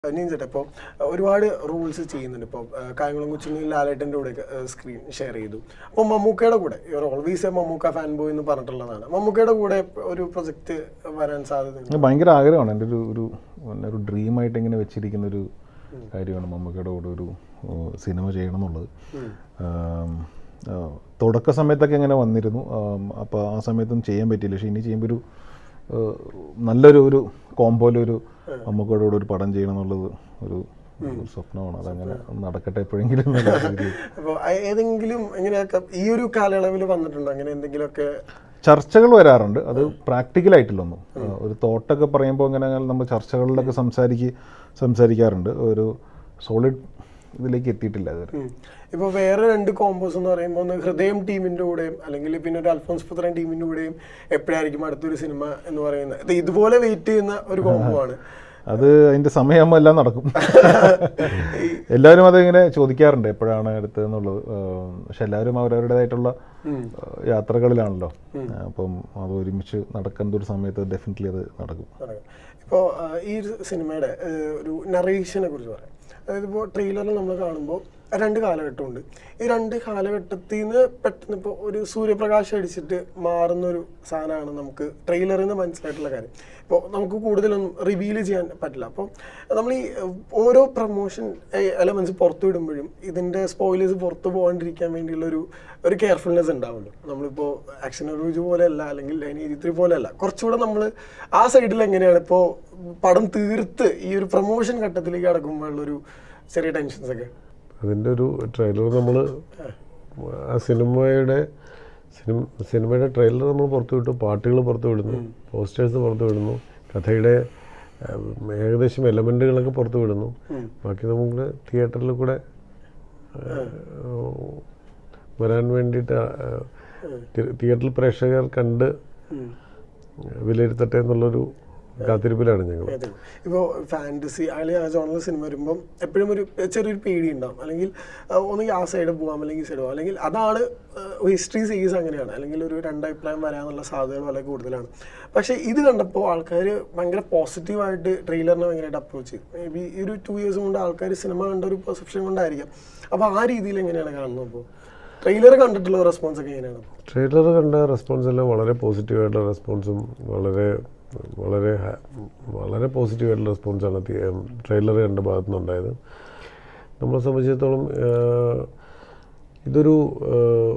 നീൻ ചേട്ടാ ഇപ്പോൾ ഒരുപാട് റൂൾസ് ചെയ്യുന്നുണ്ട് ഇപ്പോൾ കായംകുളം കൊച്ചിന് ലാലേട്ടൻ്റെ കൂടെ സ്ക്രീൻ ഷെയർ ചെയ്തു അപ്പോൾ മമ്മൂക്കയുടെ കൂടെ you're always a Mammookka fan boy എന്ന് പറഞ്ഞിട്ടുള്ളതാണ് മമ്മൂക്കയുടെ കൂടെ ഒരു പ്രൊജക്റ്റ് വരാൻ സാധ്യതയുണ്ട് ഇത് ഭയങ്കര ആഗ്രഹമാണ് എൻ്റെ ഒരു ഒരു പിന്നെ ഒരു ഡ്രീമായിട്ട് ഇങ്ങനെ വെച്ചിരിക്കുന്ന ഒരു കാര്യമാണ് മമ്മൂക്കയുടെ കൂടെ ഒരു ഏഹ്, സിനിമ ചെയ്യണം എന്നുള്ളത് ആം, ആ, തുടക്ക സമയത്തൊക്കെ ഇങ്ങനെ വന്നിരുന്നു അപ്പോൾ ആ സമയത്തൊന്നും ചെയ്യാൻ പറ്റിയില്ല പക്ഷേ ഇനി ചെയ്യുമ്പോൾ ഒരു ഏഹ്, നല്ലൊരു ഒരു കോമ്പോയിലൊരു മമ്മൂക്കയുടെ കൂടെ ഒരു പടം ചെയ്യണം എന്നുള്ളത് ഒരു ഒരു സ്വപ്നമാണ് അതങ്ങനെ നടക്കട്ടെ എപ്പോഴെങ്കിലും എന്നുള്ള രീതിയിൽ. അപ്പോൾ ഏതെങ്കിലും എങ്ങനെയൊക്കെ ഈ ഒരു കാലയളവിൽ വന്നിട്ടുണ്ടോ അങ്ങനെ എന്തെങ്കിലുമൊക്കെ ചർച്ചകൾ വരാറുണ്ട് അത് പ്രാക്ടിക്കൽ ആയിട്ടില്ലൊന്നും ആ, ഒരു തോട്ടൊക്കെ പറയുമ്പോൾ ഇങ്ങനെ നമ്മൾ ചർച്ചകളിലൊക്കെ സംസാരിക്ക് സംസാരിക്കാറുണ്ട് ഒരു സോളിഡ് ഇതിലേക്ക് എത്തിയിട്ടില്ല ഇതുവരെ ഇപ്പോൾ വേറെ രണ്ട് കോമ്പോസ് എന്ന് പറയുമ്പോൾ ഒന്ന് ഹൃദയം ടീമിന്റെ കൂടെയും അല്ലെങ്കിൽ പിന്നെ ഒരു അൽഫോൻസ് പുത്രൻ ടീമിന്റെ കൂടെയും എപ്പോഴായിരിക്കും അടുത്തൊരു സിനിമ എന്ന് പറയുന്നത് ഇത് ഇതുപോലെ വെയിറ്റ് ചെയ്യുന്ന ഒരു കോംബോ ആണ് അത് അതിന്റെ സമയമാകുമ്പോൾ എല്ലാം നടക്കും എല്ലാവരും അതിങ്ങനെ ചോദിക്കാറുണ്ട് എപ്പോഴാണ് എടുത്തതെന്നുള്ളത് ആ, പക്ഷെ എല്ലാവരും അവരവരുടേതായിട്ടുള്ള ആ, യാത്രകളിലാണല്ലോ അപ്പം അത് ഒരുമിച്ച് നടക്കുന്ന ഒരു സമയത്ത് ഡെഫിനറ്റ്ലി അത് നടക്കും ഇപ്പോൾ ഈ ഒരു സിനിമയുടെ ആ, ഒരു നറേഷനെ കുറിച്ച് പറയാം അതായത് ഇപ്പോൾ ട്രെയിലറിൽ നമ്മൾ കാണുമ്പോൾ രണ്ട് കാലഘട്ടമുണ്ട് ഈ രണ്ട് കാലഘട്ടത്തിൽ നിന്ന് പെട്ടെന്ന് ഇപ്പോൾ ഒരു സൂര്യപ്രകാശം അടിച്ചിട്ട് മാറുന്ന ഒരു സാധനമാണ് നമുക്ക് ട്രെയിലറിൽ നിന്ന് മനസ്സിലായിട്ടുള്ള കാര്യം ഇപ്പോൾ നമുക്ക് കൂടുതലൊന്നും റിവീൽ ചെയ്യാൻ പറ്റില്ല അപ്പോൾ നമ്മൾ ഈ ഏഹ്, ഓരോ പ്രൊമോഷൻ എലമെന്റ്സ് പുറത്തു വിടുമ്പോഴും ഇതിൻ്റെ സ്പോയിലേഴ്സ് പുറത്തു പോകാണ്ടിരിക്കാൻ വേണ്ടിയുള്ള ഒരു ഒരു കെയർഫുൾനെസ് ഉണ്ടാവുമല്ലോ നമ്മളിപ്പോൾ ആക്ഷൻ റൂജ് പോലെയല്ല അല്ലെങ്കിൽ ലൈനേജിത്രി പോലെയല്ല കുറച്ചുകൂടെ നമ്മൾ ആ സൈഡിൽ എങ്ങനെയാണ് ഇപ്പോൾ പടം തീർത്ത് ഈ ഒരു പ്രൊമോഷൻ ഘട്ടത്തിലേക്ക് കടക്കുമ്പോഴുള്ളൊരു ചെറിയ ടെൻഷൻസ് ഒക്കെ അതിൻ്റെ ഒരു ട്രെയിലർ നമ്മൾ ആ സിനിമയുടെ സിനിമ സിനിമയുടെ ട്രെയിലർ നമ്മൾ പുറത്തു വിട്ടു പാട്ടുകൾ പുറത്തു വിടുന്നു പോസ്റ്റേഴ്സ് പുറത്തു വിടുന്നു കഥയുടെ ഉം, ഏകദേശം എലമെൻറ്റുകളൊക്കെ പുറത്തു വിടുന്നു ബാക്കി നമുക്ക് തിയേറ്ററിൽ കൂടെ ആ, വരാൻ വേണ്ടിയിട്ട് ആ, തി- തിയേറ്ററിൽ പ്രേക്ഷകർ കണ്ട് വിലയിരുത്തട്ടെ എന്നുള്ളൊരു കാത്തിരിപ്പിലാണ് ഞങ്ങൾ ഇപ്പോൾ ഫാൻറ്റസി അല്ലെങ്കിൽ ആ ജോണൽ സിനിമ വരുമ്പം എപ്പോഴും ഒരു ചെറിയൊരു പേടി ഉണ്ടാവും അല്ലെങ്കിൽ ആ, ഒന്നുകിൽ ആ സൈഡ് പോകാം അല്ലെങ്കിൽ ഈ സൈഡ് പോകാം അല്ലെങ്കിൽ അതാണ് ഹിസ്റ്ററി സീരീസ് അങ്ങനെയാണ് അല്ലെങ്കിൽ ഒരു രണ്ടഭിപ്രായം വരാനുള്ള സാധ്യതകൾ വളരെ കൂടുതലാണ് പക്ഷേ ഇത് കണ്ടപ്പോൾ ആൾക്കാർ ഭയങ്കര പോസിറ്റീവായിട്ട് ട്രെയിലറിനെ ഭയങ്കരമായിട്ട് അപ്രോച്ച് ചെയ്തു മേ ബി ഈ ഒരു ടു ഇയേഴ്സ് കൊണ്ട് ആൾക്കാർ സിനിമ കണ്ട ഒരു പെർസെപ്ഷൻ കൊണ്ടായിരിക്കാം അപ്പോൾ ആ രീതിയിൽ എങ്ങനെയാണ് കാണുന്നത് അപ്പോൾ ട്രെയിലർ കണ്ടിട്ടുള്ള റെസ്പോൺസ് ഒക്കെ എങ്ങനെയാണ് അപ്പോൾ ട്രെയിലർ കണ്ട റെസ്പോൺസ് എല്ലാം വളരെ പോസിറ്റീവായിട്ടുള്ള റെസ്പോൺസും വളരെ വളരെ ഹാ- വളരെ പോസിറ്റീവായിട്ടുള്ള റെസ്പോൺസാണ് ട്രെയിലർ കണ്ട ഭാഗത്തു നിന്നുണ്ടായത് നമ്മളെ സംബന്ധിച്ചിടത്തോളം ആഹ്, ഇതൊരു ആഹ്,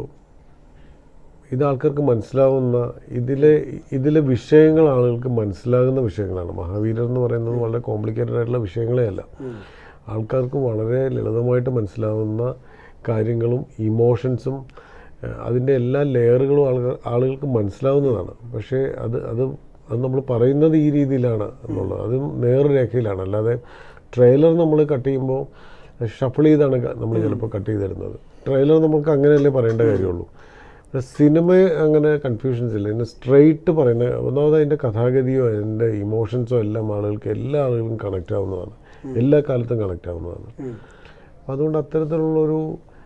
ഇത് ആൾക്കാർക്ക് മനസ്സിലാവുന്ന ഇതിലെ ഇതിലെ വിഷയങ്ങൾ ആളുകൾക്ക് മനസ്സിലാകുന്ന വിഷയങ്ങളാണ് മഹാവീരർ എന്ന് പറയുന്നത് വളരെ കോംപ്ലിക്കേറ്റഡ് ആയിട്ടുള്ള വിഷയങ്ങളേ അല്ല ആൾക്കാർക്ക് വളരെ ലളിതമായിട്ട് മനസ്സിലാവുന്ന കാര്യങ്ങളും ഇമോഷൻസും അതിൻ്റെ എല്ലാ ലെയറുകളും ആളുകൾ ആളുകൾക്ക് മനസ്സിലാവുന്നതാണ് പക്ഷേ അത് അത് അത് നമ്മൾ പറയുന്നത് ഈ രീതിയിലാണ് എന്നുള്ളത് അത് നേർരേഖയിലാണ് അല്ലാതെ ട്രെയിലർ നമ്മൾ കട്ട് ചെയ്യുമ്പോൾ ഷഫിൾ ചെയ്താണ് നമ്മൾ ചിലപ്പോൾ കട്ട് ചെയ്ത് തരുന്നത് ട്രെയിലർ നമുക്ക് അങ്ങനെയല്ലേ പറയേണ്ട കാര്യമുള്ളൂ സിനിമ അങ്ങനെ കൺഫ്യൂഷൻസ് ഇല്ല ഇതിന് സ്ട്രെയിറ്റ് പറയുന്ന ഒന്നാമത് അതിൻ്റെ കഥാഗതിയോ അതിൻ്റെ ഇമോഷൻസോ എല്ലാം ആളുകൾക്ക് എല്ലാ ആളുകൾക്കും കണക്റ്റ് ആവുന്നതാണ് എല്ലാ കാലത്തും കണക്റ്റ് ആവുന്നതാണ് അപ്പം അതുകൊണ്ട് അത്തരത്തിലുള്ളൊരു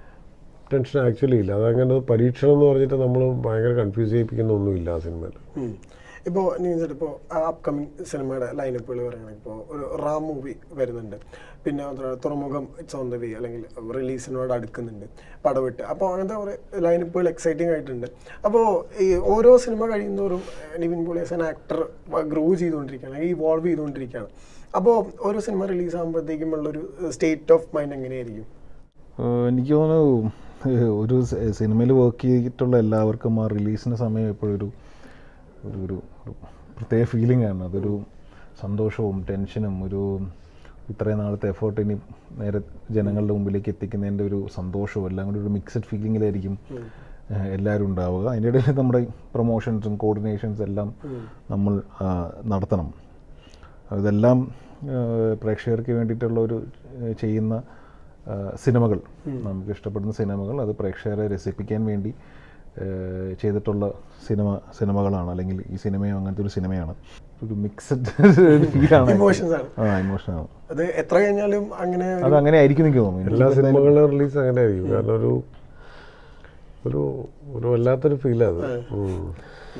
ടെൻഷൻ ആക്ച്വലി ഇല്ല അതങ്ങനെ പരീക്ഷണം എന്ന് പറഞ്ഞിട്ട് നമ്മൾ ഭയങ്കര കൺഫ്യൂസ് ചെയ്യിപ്പിക്കുന്ന ഒന്നുമില്ല ആ സിനിമയിൽ ഇപ്പോൾ നീന്തൽ ഇപ്പോൾ അപ്കമിങ് സിനിമയുടെ ലൈനപ്പുകൾ പറയുകയാണെങ്കിൽ ഇപ്പോൾ ഒരു റാം മൂവി വരുന്നുണ്ട് പിന്നെ അതുപോലെ തുറമുഖം ഇറ്റ്സ് ഓൺ ദ വേ അല്ലെങ്കിൽ റിലീസിനോട് അടുക്കുന്നുണ്ട് പടവിട്ട് അപ്പോൾ അങ്ങനത്തെ കുറേ ലൈനപ്പുകൾ എക്സൈറ്റിംഗ് ആയിട്ടുണ്ട് അപ്പോൾ ഈ ഓരോ സിനിമ കഴിയുന്നതോറും ഏഹ്, Nivin Pauly as an actor grow ചെയ്തുകൊണ്ടിരിക്കുകയാണ് ഇവോൾവ് ചെയ്തുകൊണ്ടിരിക്കുകയാണ് അപ്പോൾ ഓരോ സിനിമ റിലീസ് ആകുമ്പോഴത്തേക്കും ഉള്ളൊരു സ്റ്റേറ്റ് ഓഫ് മൈൻഡ് എങ്ങനെയായിരിക്കും ഏഹ് എനിക്ക് തോന്നുന്നു ഏഹ് ഒരു സിനിമയിൽ വർക്ക് ചെയ്തിട്ടുള്ള എല്ലാവർക്കും ആ റിലീസിന് സമയം എപ്പോഴും ഒരു ഒരു ഒരു ഒരു പ്രത്യേക ഫീലിംഗ് ആണ് അതൊരു സന്തോഷവും ടെൻഷനും ഒരു ഇത്രയും നാളത്തെ എഫേർട്ട് ഇനി നേരെ ജനങ്ങളുടെ മുമ്പിലേക്ക് എത്തിക്കുന്നതിൻ്റെ ഒരു സന്തോഷവും എല്ലാം കൂടി ഒരു മിക്സഡ് ഫീലിങ്ങിലായിരിക്കും ഏഹ് എല്ലാവരും ഉണ്ടാവുക അതിൻ്റെ ഇടയിൽ നമ്മുടെ പ്രൊമോഷൻസും കോർഡിനേഷൻസ് എല്ലാം നമ്മൾ ആ, നടത്തണം ഇതെല്ലാം ഏഹ് പ്രേക്ഷകർക്ക് വേണ്ടിയിട്ടുള്ള ഒരു ഏഹ് ചെയ്യുന്ന ഏഹ് സിനിമകൾ നമുക്ക് ഇഷ്ടപ്പെടുന്ന സിനിമകൾ അത് പ്രേക്ഷകരെ രസിപ്പിക്കാൻ വേണ്ടി ഏഹ് ചെയ്തിട്ടുള്ള സിനിമ സിനിമകളാണ് അല്ലെങ്കിൽ ഈ സിനിമയും അങ്ങനത്തെ ഒരു സിനിമയാണ് ഒരു മിക്സഡ് ഫീലാണ് Emotions ആണ്. ആ ഇമോഷനാണ് അത് എത്ര കഴിഞ്ഞാലും അങ്ങനെ അത് അങ്ങനെ ആയിരിക്കും എനിക്ക് തോന്നുന്നു എല്ലാ എനിക്ക് സിനിമകളുടെയും റിലീസ് അങ്ങനെ ആയിരിക്കും കാരണം ഒരു ഒരു ഒരു വല്ലാത്തൊരു ഫീലാണ് അത് ഉം.